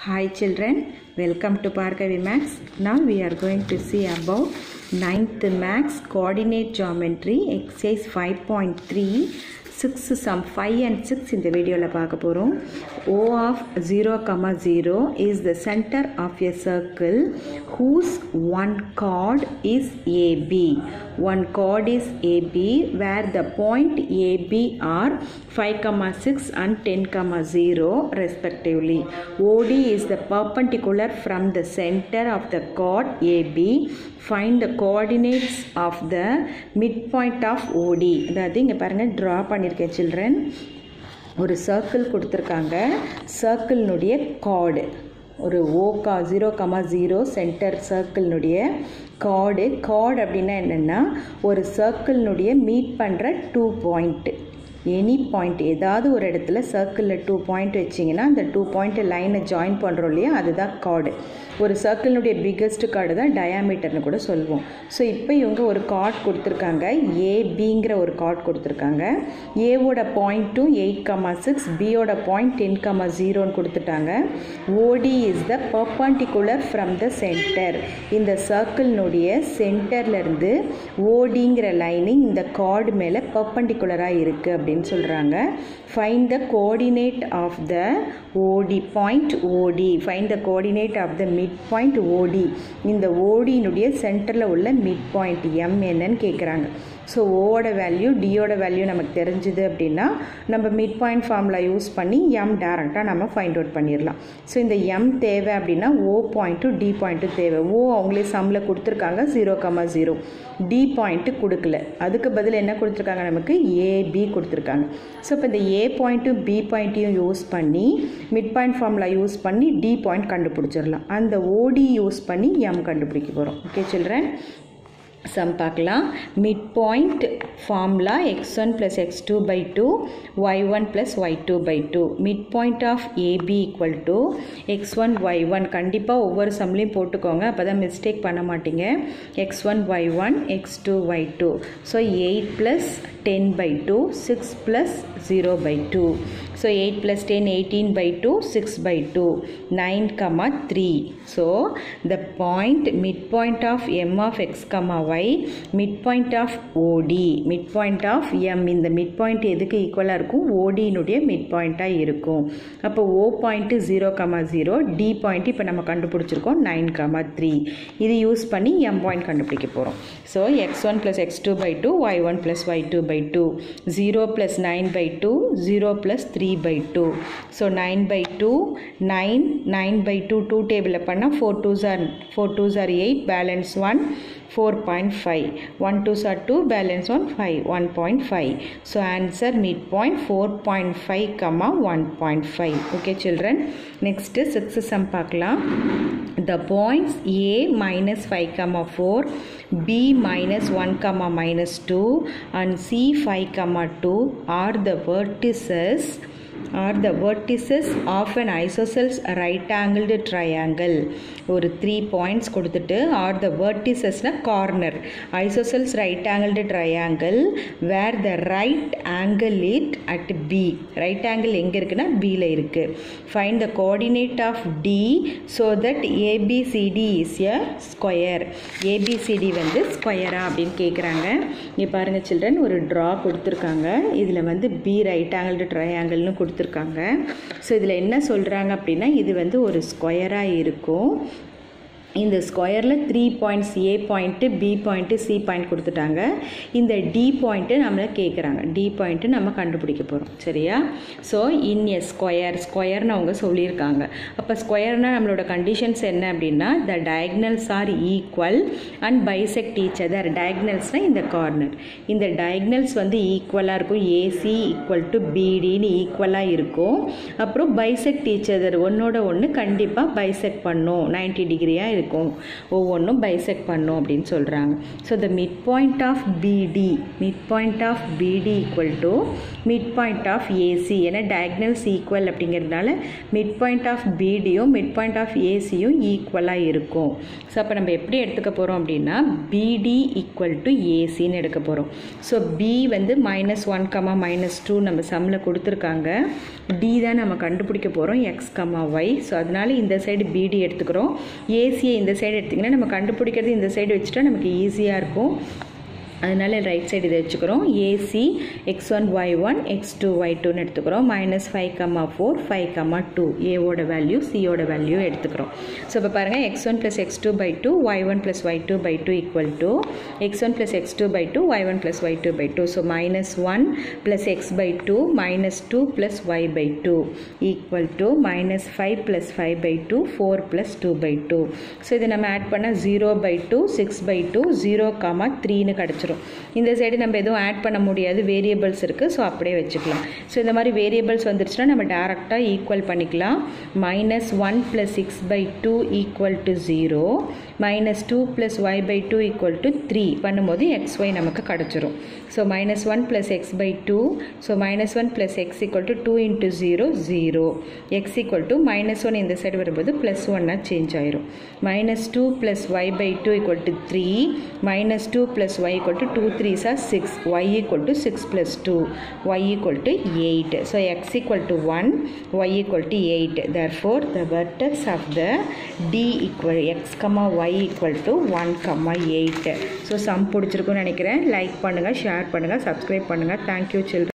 Hi children, welcome to Parkavi Max. Now we are going to see about 9th Max coordinate geometry exercise 5.3 six sum five and six இந்த வீடியோவில் பார்க்க போகிறோம் O of zero comma zero is the centre of a circle whose one chord is AB one chord is AB where the point AB are five comma six and ten comma zero respectively OD is the perpendicular from the centre of the chord AB find the coordinates of the mid point of OD அதாவது இங்கே பாருங்கள் draw பண்ணியிருக்கேன் children ஒரு circle கொடுத்துருக்காங்க சர்க்கிள்னுடைய chord ஒரு ஓகா zero comma zero centre சர்க்கிள்னுடைய கார்டு கார்டு அப்படின்னா என்னென்னா ஒரு சர்க்கிள்னுடைய மீட் பண்ணுற டூ பாயிண்ட்டு எனி பாயிண்ட் ஏதாவது ஒரு இடத்துல சர்க்கிளில் டூ பாயிண்ட் வச்சிங்கன்னா அந்த டூ பாயிண்ட் லைனை ஜாயின் பண்ணுறோம் இல்லையா அதுதான் கார்டு ஒரு சர்க்கிளினுடைய பிக்கஸ்ட் கார்டு தான் டயாமீட்டர்னு கூட சொல்லுவோம் ஸோ இப்போ இவங்க ஒரு கார்ட் கொடுத்துருக்காங்க ஏபிங்கிற ஒரு கார்ட் கொடுத்துருக்காங்க ஏவோட பாயிண்ட்டும் எயிட் கமா சிக்ஸ் பியோட பாயிண்ட் டென் கமா ஜீரோன்னு கொடுத்துட்டாங்க OD is the perpendicular from the centre இந்த சர்க்கிள்னுடைய சென்டர்லேருந்து ஓடிங்கிற லைனிங் இந்த கார்டு மேலே பர்பண்டிகுலராக இருக்குது அப்படின்னு சொல்கிறாங்க find the coordinate of the OD point OD find the coordinate of the mid point OD இந்த ஓடியினுடைய சென்டரில் உள்ள மிட் பாயிண்ட் எம் என்னன்னு கேட்குறாங்க ஸோ ஓவோட வேல்யூ டியோட வேல்யூ நமக்கு தெரிஞ்சுது அப்படின்னா நம்ம மிட் பாயிண்ட் ஃபார்முலா யூஸ் பண்ணி எம் டேரெக்டாக நம்ம ஃபைண்ட் அவுட் பண்ணிடலாம் ஸோ இந்த எம் தேவை அப்படின்னா ஓ பாயிண்ட்டும் டி பாயிண்ட்டும் தேவை ஓ அவங்களே சம்மில் கொடுத்துருக்காங்க zero comma zero D point கொடுக்கல அதுக்கு பதில் என்ன கொடுத்துருக்காங்க நமக்கு ஏபி கொடுத்துருக்காங்க ஸோ இப்போ இந்த ஏ பாயிண்ட்டும் பி பாயிண்ட்டையும் யூஸ் பண்ணி மிட் பாயிண்ட் ஃபார்முலா யூஸ் பண்ணி டி பாயிண்ட் கண்டுபிடிச்சிடலாம் அந்த ஓடி யூஸ் பண்ணி எம் கண்டுபிடிக்க போகிறோம் ஓகே சில்ட்ரன் சம் பார்க்கலாம் mid point formula x one plus x two by two y one plus y two by two mid point of AB equal to x one y one கண்டிப்பாக ஒவ்வொரு சம்லையும் போட்டுக்கோங்க அப்போ தான் mistake பண்ண மாட்டீங்க x one y one x two Y two so eight plus ten by two six plus zero by two so eight plus ten eighteen by two six by two nine comma three so the point mid point of M of x comma y mid point of OD mid point of M இந்த mid point எதுக்கு ஈக்குவலாக இருக்கும் ஓடியினுடைய மிட் பாயிண்ட்டாக இருக்கும் அப்போ O point zero comma zero D point இப்போ நம்ம கண்டுபிடிச்சிருக்கோம் நைன் கமா த்ரீ இது யூஸ் பண்ணி எம் பாயிண்ட் கண்டுபிடிக்க போகிறோம் so x one plus x two by two y one plus y two by two zero plus nine by two zero plus three by two so nine by two nine nine by two two டேபிளில் பண்ணால் four twos are four twos are eight balance one 4.5 1 2s are 2 balance on 5 1.5 so answer midpoint 4.5 comma 1.5 okay children next sixth sum பார்க்கலாம் the points a minus 5 comma 4 b minus 1 comma minus 2 and c 5 comma 2 are the vertices are the vertices of an isosceles right angled triangle ஒரு three points கொடுத்துட்டு are the வெர்டிசஸ்னால் corner isosceles right angled triangle where the right angle it at B right angle எங்கே இருக்குன்னா பியில் இருக்குது find the coordinate of D so that ABCD is a square ABCD வந்து ஸ்கொயரா அப்படின்னு கேட்குறாங்க இங்கே பாருங்கள் சில்ட்ரன் ஒரு ட்ரா கொடுத்துருக்காங்க இதில் வந்து பி ரைட் ஆங்கிள்டு ட்ரையாங்கிள்னு கொடுத்துருக்காங்க ஸோ இதில் என்ன சொல்கிறாங்க அப்படின்னா இது வந்து ஒரு ஸ்கொயராக இருக்கும் இந்த ஸ்கொயரில் three points A point B point C point கொடுத்துட்டாங்க இந்த டி பாயிண்ட்டு நம்மளை கேட்குறாங்க டி பாயிண்ட்டு நம்ம கண்டுபிடிக்க போகிறோம் சரியா ஸோ இன் எ ஸ்கொயர் ஸ்கொயர்னு அவங்க சொல்லியிருக்காங்க அப்போ ஸ்கொயர்னால் நம்மளோட கண்டிஷன்ஸ் என்ன அப்படின்னா the diagonals are equal and bisect each other டயக்னல்ஸ்னால் இந்த கார்னர் இந்த டயக்னல்ஸ் வந்து ஈக்குவலாக இருக்கும் ஏசி ஈக்குவல் டு பிடின்னு ஈக்குவலாக இருக்கும் அப்புறம் பைசெக்ட் டீச் அதர் ஒன்னோட ஒன்று கண்டிப்பாக பைசெக்ட் பண்ணும் நைன்டி டிகிரியாக இருக்குது இருக்கும் ஒவ்வொன்றும் பைசெக்ட் பண்ணும் அப்படின்னு சொல்கிறாங்க so the mid point of BD mid point of BD equal to mid point of AC ஏன்னா டயக்னல்ஸ் ஈக்குவல் அப்படிங்கிறதுனால மிட் பாயிண்ட் ஆஃப் பிடியும் மிட் பாயிண்ட் ஆஃப் ஏசியும் ஈக்குவலாக இருக்கும் ஸோ அப்போ நம்ம எப்படி எடுத்துக்க போகிறோம் அப்படின்னா பிடி ஈக்குவல் டு ஏசின்னு எடுக்க போகிறோம் ஸோ பி வந்து minus one comma minus two நம்ம சம்மில் கொடுத்துருக்காங்க டி தான் நம்ம கண்டுபிடிக்க போகிறோம் எக்ஸ் கமா ஒய் ஸோ அதனால இந்த சைடு பிடி எடுத்துக்கிறோம் ஏசியை இந்த சைடு எடுத்திங்கன்னா நம்ம கண்டுபிடிக்கிறது இந்த சைடு வச்சுட்டா நமக்கு ஈஸியாக இருக்கும் அதனால ரைட் சைடு இதை வச்சுக்கிறோம் AC x one y one x two y டூன்னு எடுத்துக்கிறோம் minus five comma four five comma two ஏவோட வேல்யூ சியோட வேல்யூ எடுத்துக்கிறோம் ஸோ இப்போ பாருங்கள் x one plus x two by two y one plus y two by two equal to x one plus x two by two y one plus y two by two so minus one plus x by two minus two plus y by two equal to minus five plus five by two four plus two by two so இதை நம்ம add பண்ணால் zero by two six by two zero comma த்ரீன்னு கிடச்சிரும் இந்த side நம்ம எதுவும் add பண்ண முடியாது வேரியபிள்ஸ் இருக்குது ஸோ அப்படியே வச்சுக்கலாம் ஸோ இந்த மாதிரி வேரியபிள்ஸ் வந்துருச்சுன்னா நம்ம டேரெக்டாக ஈக்குவல் பண்ணிக்கலாம் minus one plus six by two equal to zero minus two plus y by two equal to three பண்ணும்போது எக்ஸ் ஒய் நமக்கு கிடச்சிரும் so minus one plus x by two so minus one plus x equal to two into zero zero x equal to minus one இந்த side வரும்போது plus ஒன்னாக change ஆயிரும் minus two plus y by two equal to three minus two plus Y equal to two three sir six y equal to six plus two y equal to eight so x equal to one y equal to eight therefore the vertex of the D equal x comma y equal to one comma eight so sum பிடிச்சிருக்குன்னு நினைக்கிறேன் like பண்ணுங்கள் share பண்ணுங்கள் subscribe பண்ணுங்கள் thank you children